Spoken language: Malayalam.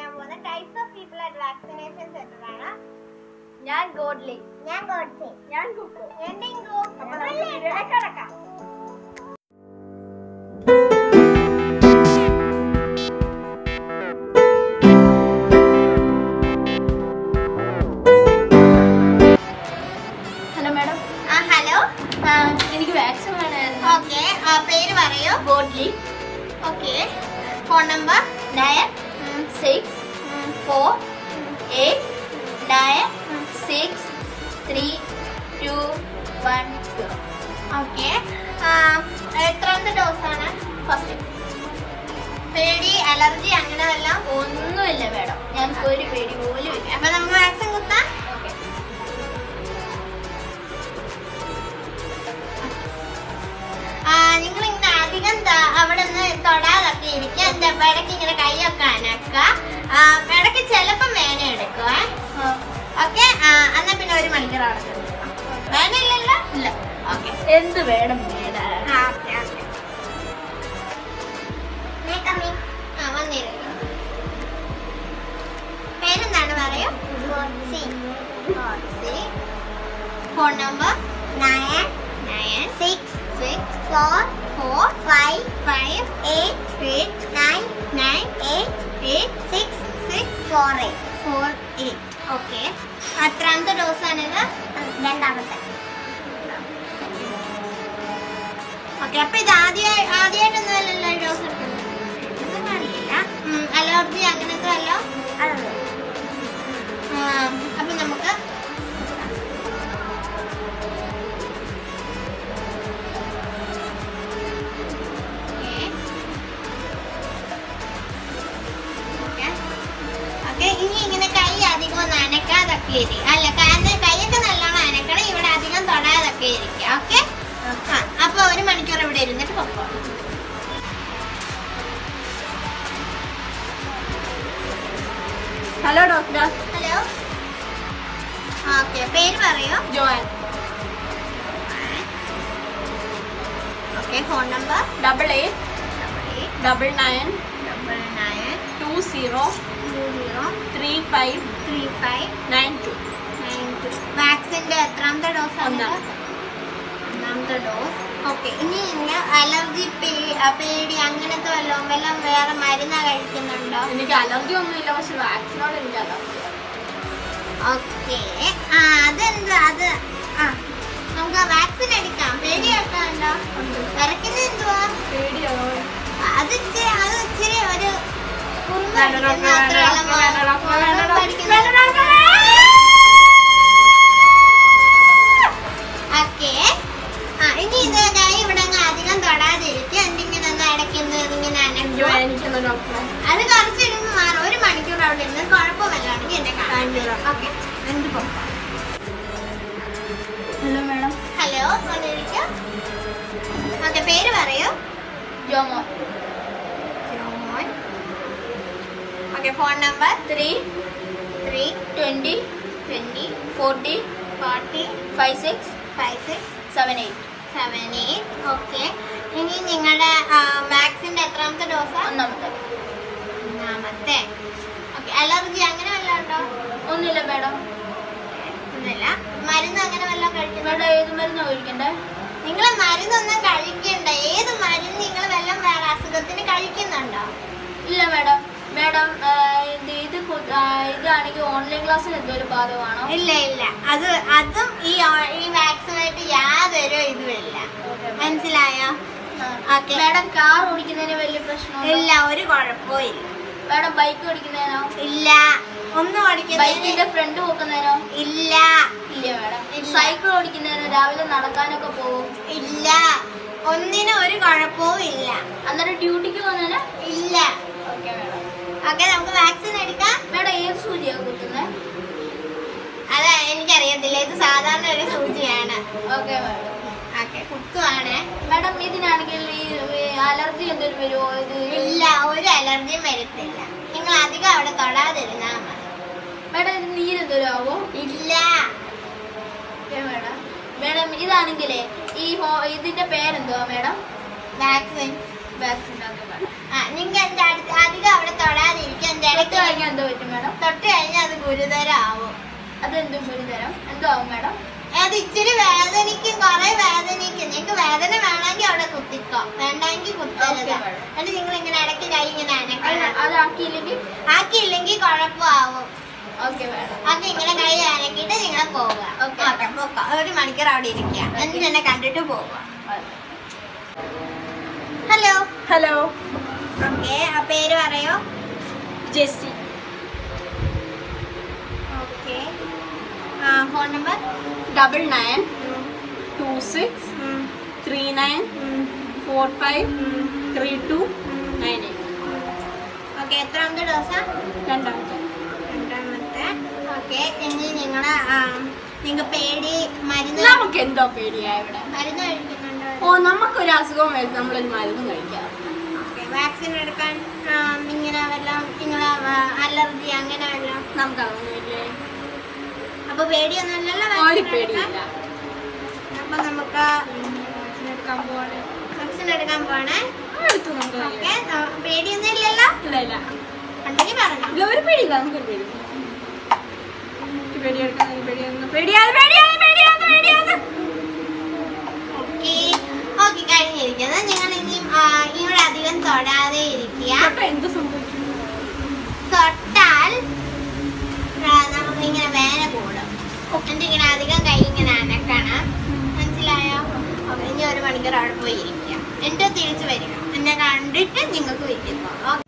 പറയാൻ പോകുന്ന types of people at vaccination centre ആണ് ഞാൻ ഗോഡ്ലി ഞാൻ ഗോഡ്സെ ഞാൻ കുക്കു ഞാൻ ഡിങ്കു അപ്പൊ നമുക്ക് വീഡിയോയിലേക്ക് കടക്കാം ഹലോ മാഡം ആ ഹലോ എനിക്ക് വാക്സിൻ വേണമായിരുന്നു ഓക്കെ പേര് പറയൂ Godly okay phone number nine six four eight nine six three two one zero okay എത്രാമത്തെ ഡോസാണ് ഫസ്റ്റ് പേടി അലർജി അങ്ങനെ വല്ലതും ഒന്നുമില്ല മാഡം ഞങ്ങൾക്ക് ഒരു പേടി പോലും ഇല്ല അപ്പൊ നമുക്ക് വാക്സിൻ കുത്താം ഓക്കെ നിങ്ങൾ ഇങ്ങനെ അധികം ത- അവിടെ നിന്ന് തൊടാതൊക്കെ ഇരിക്കുക എന്റെ ഇടയ്ക്ക് ഇങ്ങനെ കൈയൊക്കെ അനക്കുക ആ, ഇടയ്ക്ക് ചിലപ്പം വേന എടുക്കുവേ ഓക്കെ എന്നാ പിന്നെ ഒരു മണിക്കൂർ അവിടെ കിടക്കാം. വേന ഇല്ലല്ലോ ഇല്ല ഓക്കെ എന്ത് വേണം മേഡം ആ വന്നിരുന്നു പേരെന്താണ് പറയൂ phone number nine nine six six four four five five eight eight nine nine eight eight six six four eight four eight okay എത്രാമത്തെ ഡോസാണിത് രണ്ടാമത്തെ ഓക്കെ അപ്പൊ ഇത് ആദ്യമായി ആദ്യമായിട്ടൊന്നും അല്ലല്ലോ ഡോസ് എടുക്കുന്നത് ഒന്നും കാണിക്കില്ല അലർജി അങ്ങനത്തെ വല്ലോ അപ്പൊ നമുക്ക് ഓക്കെ ഇനി ഇങ്ങനെ കൈ അധികം ഒന്ന് അനക്കാതൊക്കെ ഇരിക്കും അല്ല കാരണം കൈയൊക്കെ നല്ലോണം അനക്കണം ഇവിടെ അധികം തൊടാതൊക്കെ ഇരിക്കുക ഓക്കെ അപ്പൊ ഒരു മണിക്കൂർ ഇവിടെ ഇരുന്നിട്ട് പൊക്കോ ഹലോ ഡോക്ടർ ഹലോ ഓക്കെ പേര് പറയൂ Joel okay phone number double eight double nine double nine two zero two zero three five three five nine two nine two വാക്സിന്റെ എത്രാമത്തെ ഡോസ് ആണ് ഒന്നാമത്തെ. ഒന്നാമത്തെ ഡോസ് ഓക്കെ ഇനി ഇങ്ങനെ അലർജി പേടി അങ്ങനത്തെ വല്ലതും വല്ലതും വേറെ മരുന്ന് കഴിക്കുന്നുണ്ടോ എനിക്ക് അലർജി ഒന്നുമില്ല പക്ഷെ വാക്സിനോട് എനിക്ക് അലർജി ഓക്കെ ആ അതെന്താ അത് ആ നമുക്ക് വാക്സിൻ എടുക്കാം പേടിയൊക്കെ ഉണ്ടോ വിറയ്ക്കുന്നത് എന്തുവാ പേടിയാണോ അത് ഇച്ചിരി അത് ഇച്ചിരി ഒരു കുറുമ്പ് വേണ്ട അടിക്കുന്ന ഡോക്ടർ, വേണ്ട അത്രയുള്ള ഡോക്ടർ, വേണ്ട ഡോക്ടർ, വേണ്ട കുറുമ്പ് ഡോക്ടർ, അടിക്കുന്ന- വേണ്ട ഡോക്ടർ. ഓക്കെ ആ ഇനി ഇത് ഞാൻ ഇവിടെ അങ്ങ് അധികം തൊടാതിരിക്കും എന്തിങ്ങനെ ഒന്ന് ഇടയ്ക്കുന്ന ഇങ്ങനെ അയ്യോ അനക്കുക എനിക്കൊന്ന് ഡോക്ടറെ അത് കുറച്ചിരുന്ന് മാറും ഒരു മണിക്കൂർ അവിടെ ഇരുന്ന് കുഴപ്പമില്ലാണെങ്കിൽ എന്നെ Thank you, കാണാം doctor. ഓക്കെ എന്ത് പോകാം ഹലോ മാഡം ഹലോ വന്നിരിക്കും ഓക്കെ പേര് പറയൂ ജോമോ Jomon okay phone number three three twenty twenty forty forty five six five six seven eight seven eight okay ഇനി നിങ്ങളുടെ വാക്സിൻ്റെ എത്രാമത്തെ ഡോസാ ഒന്നാമത്തെ ഒന്നാമത്തെ ഓക്കെ അലർജി അങ്ങനെ വല്ലതും ഉണ്ടോ ഒന്നുമില്ല മാഡം ഒന്നുമില്ല മരുന്ന് അങ്ങനെ വല്ലതും കഴിക്കുന്നുണ്ടോ മാഡം ഏത് മരുന്നാണ് കഴിക്കണ്ടേ നിങ്ങൾ മരുന്നൊന്നും കഴിക്കണ്ട ഏത് മരുന്ന് നിങ്ങൾ വല്ലതും വേറെ അസുഖത്തിന് കഴിക്കുന്നുണ്ടോ ഇല്ല മാഡം മാഡം ഇത് ഇത് കു- ആ, ഇതാണെങ്കിൽ ഓൺലൈൻ ക്ലാസ്സിന് എന്തൊരു ബാധകമാണോ ഇല്ല ഇല്ല അത് അതും ഈ ഓ- ഈ വാക്സിനായിട്ട് യാതൊരു ഇതുമില്ല മനസ്സിലായോ ഓക്കെ മാഡം കാർ ഓടിക്കുന്നതിന് വലിയ പ്രശ്നമുണ്ടോ ഇല്ല ഒരു കുഴപ്പവും ഇല്ല മാഡം ബൈക്ക് ഓടിക്കുന്നതിനോ ഇല്ല ഒന്നും ഓടിക്കുന്നില്ല ബൈക്കിന്റെ ഫ്രണ്ട് പോക്കുന്നതിനോ ഇല്ല ഇല്ല മാഡം ഇല്ല. സൈക്കിൾ ഓടിക്കുന്നതിനോ രാവിലെ നടക്കാനൊക്കെ പോകും ഇല്ല ഒന്നിനും ഒരു കുഴപ്പവും ഇല്ല അന്നേരം ഡ്യൂട്ടിക്ക് പോകുന്നതിന് ഇല്ല ഓക്കെ മാഡം ഓക്കെ നമുക്ക് വാക്സിൻ എടുക്കാം മാഡം ഏത് സൂചിയാണ് കുത്തുന്നത് അത് എനിക്കറിയത്തില്ല ഇത് സാധാരണ ഒരു സൂചിയാണ് ഓക്കെ മാഡം ഓക്കെ കുത്തുവാണ് മാഡം ഇതിനാണെങ്കിൽ ഈ അലർജി എന്തെങ്കിലും വരുമോ ഇത് ഇല്ല ഒരു അലർജിയും വരത്തില്ല നിങ്ങൾ അധികം അവിടെ തൊടാതിരുന്നാ മതി മാഡം ഇത് നീരെന്തെങ്കിലും ആവോ ഇല്ല ഓക്കെ മാഡം മാഡം ഇതാണെങ്കിലേ ഈ ഹോ- ഇതിന്റെ പേരെന്തുവാ madam vaccine vaccine okay madam ആ നിങ്ങൾ എന്റെ അടുത്ത് അധികം അവിടെ തൊടാതിരിക്കും എന്റെ തൊട്ട് ഇടയ്ക്ക് കഴിഞ്ഞാൽ എന്തോ തൊട്ട് കഴിഞ്ഞാൽ അത് ഗുരുതരാവും അതെന്തും ഗുരുതരം എന്തോ ആവും മാഡം അത് ഇച്ചിരി വേദനിക്കും കുറെ വേദനിക്കും നിങ്ങൾക്ക് വേദന വേണമെങ്കിൽ അവിടെ കുത്തിക്കോ വേണ്ടെങ്കിൽ കുത്തരുത് Okay, madam. എന്നിട്ട് നിങ്ങൾ ഇങ്ങനെ ഇടയ്ക്ക് കൈ ഇങ്ങനെ അല്ല, അനക്കണം അതാക്കിയില്ലെങ്കിൽ ആക്കിയില്ലെങ്കിൽ കുഴപ്പമാവും ഓക്കെ മാഡം അത് ഇങ്ങനെ കൈ അനക്കിയിട്ട് നിങ്ങൾ പോവുക Okay. ഓക്കെ പോക്കോ ഒരു മണിക്കൂർ അവിടെ ഇരിക്കുക എന്നിട്ട് എന്നെ കണ്ടിട്ട് പോവുക ഹലോ ഹലോ ഓക്കെ ആ പേര് പറയോ ജെസ്സി ഓക്കെ ആ phone number double nine two six three nine four five three two nine eight okay എത്രാമത്തെ ഡോസാ രണ്ടാമത്തെ രണ്ടാമത്തെ ഓക്കെ ഇനി നിങ്ങളെ നിങ്ങൾക്ക് പേടി മരുന്ന് നമുക്ക് എന്തോ പേടിയാ ഇവിടെ മരുന്ന് കഴിക്കുന്നുണ്ടോ ഓ നമുക്കൊരു അസുഖം വരും നമ്മളൊരു മരുന്ന് കഴിക്കാം ഓക്കെ വാക്സിൻ എടുക്കാൻ ആ, ഇങ്ങനെ വല്ലതും നിങ്ങളെ അലർജി അങ്ങനെ വല്ലതും നമുക്കതൊന്നുമില്ലേ അപ്പൊ പേടിയൊന്നുമില്ലല്ലോ ഒരു vaccine എടുക്കാൻ? പേടിയില്ല അപ്പൊ നമുക്ക് എടുക്കാൻ പോവാണ് വാക്സിൻ എടുക്കാൻ പോണേ എടുത്തു നമുക്ക് ഓക്കെ പേടിയൊന്നും ഇല്ലല്ലോ ഇല്ല ഇല്ല ഉണ്ടെങ്കിൽ പറഞ്ഞു ഇല്ല ഒരു പേടിയില്ല നമുക്കൊരു പേടി എനിക്ക് പേടിയെടുക്കാൻ എനിക്ക് പേടിയൊന്നും പേടിയാതെ പേടിയാതെ പേടിയാതെ പേടിയാതെ ഓക്കെ ഓക്കെ കഴിഞ്ഞിരിക്കുന്നത് നിങ്ങൾ ഇനി ഇവിടെ അധികം തൊടാതെ ഇരിക്കുക അപ്പൊ എന്ത് സംഭവിക്കും തൊട്ടാൽ ആ, നമുക്കിങ്ങനെ വേന കൂടും എന്നിട്ട് ഇങ്ങനെ അധികം കൈ ഇങ്ങനെ അനക്കണം മനസ്സിലായോ ഓക്കെ ഇനി ഒരു മണിക്കൂർ അവിടെ പോയി ഇരിക്കുക എന്നിട്ട് തിരിച്ചു വരിക എന്നെ കണ്ടിട്ട് നിങ്ങൾക്ക് വിളിക്കുന്നു ഓക്കെ